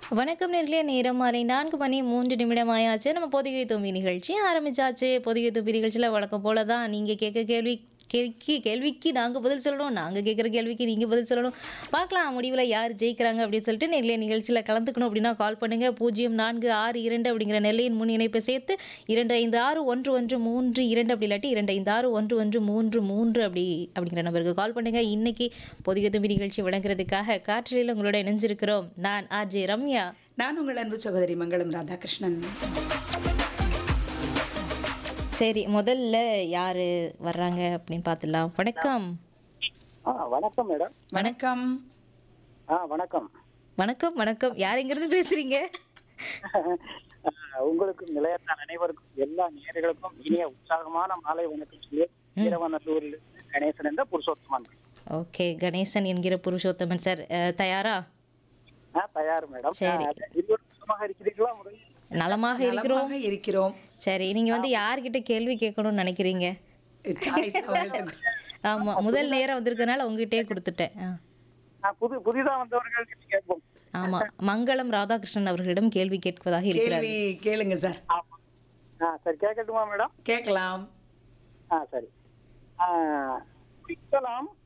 வணக்கம் நேர்களே நேரம் மாலை நான்கு மணி மூன்று நிமிடம் ஆயாச்சு நம்ம பொதிகை தும்பி நிகழ்ச்சி ஆரம்பிச்சாச்சு பொதிகை தும்பி நிகழ்ச்சியில் வழக்கம் போல தான் நீங்கள் கேட்க கேள்வி கேள்வி கேள்விக்கு நாங்கள் பதில் சொல்லணும் நாங்கள் கேட்குற கேள்விக்கு நீங்கள் பதில் சொல்லணும் பார்க்கலாம் முடிவில் யார் ஜெயிக்கிறாங்க அப்படின்னு சொல்லிட்டு நெல்லை நிகழ்ச்சியில் கலந்துக்கணும் அப்படின்னா கால் பண்ணுங்கள் பூஜ்ஜியம் நான்கு ஆறு இரண்டு அப்படிங்கிற நெல்லையின் முன் இணைப்பை சேர்த்து இரண்டு ஐந்து ஆறு ஒன்று ஒன்று மூன்று இரண்டு அப்படி இல்லாட்டி இரண்டு ஐந்து ஆறு ஒன்று ஒன்று மூன்று மூன்று அப்படி அப்படிங்கிற நம்பருக்கு கால் பண்ணுங்கள் இன்னைக்கு பொதிகை தும்பி நிகழ்ச்சி வழங்குறதுக்காக காற்றில் உங்களோட இணைஞ்சிருக்கிறோம் நான் ஆர்ஜே ரம்யா நான் உங்கள் அன்பு சகோதரி மங்களம் ராதாகிருஷ்ணன் சரி முதல்ல யாரு வர்றாங்க அப்படின்னு பார்த்துடலாம் வணக்கம் ஆ வணக்கம் மேடம் வணக்கம் ஆ வணக்கம் வணக்கம் வணக்கம் யார் எங்கிருந்து பேசுறீங்க ஆ, உங்களுக்கும் நிலையத்தார் அனைவருக்கும் எல்லா நேயர்களுக்கும் இனிய உற்சாகமான மாலை வணக்கம் சொல்லி இரவநல்லூரில் கணேசன் என்ற புருஷோத்தமன் ஓகே கணேசன் என்கிற புருஷோத்தமன் சார் அஹ், தயாரா ஆ தயார் மேடம் சரி. ஆ, இருவரும் சுத்தமாக இருக்கிறீர்களா முதலில் நலமாக இருக்கிறோம் நலமாக இருக்கிறோம் சரி நீங்க வந்து யார்கிட்ட கேள்வி கேட்கணும்னு நினைக்கிறீங்க சாய்ஸ் அவங்கள்ட்ட ஆமா முதல் நேரம் வந்திருக்கனால உங்ககிட்டயே கொடுத்துட்டேன் ஆ. ஆ, புது புதிதா வந்தவர்களுக்கு கேட்போம் ஆமா மங்களம் ராதாகிருஷ்ணன் அவர்களிடம் கேள்வி கேட்பதாக இருக்கிறார் கேள்வி கேளுங்க சார் ஆமா ஆ சரி கேட்கட்டுமா மேடம் கேட்கலாம் ஆ சரி ஆ, பிக்கலாம்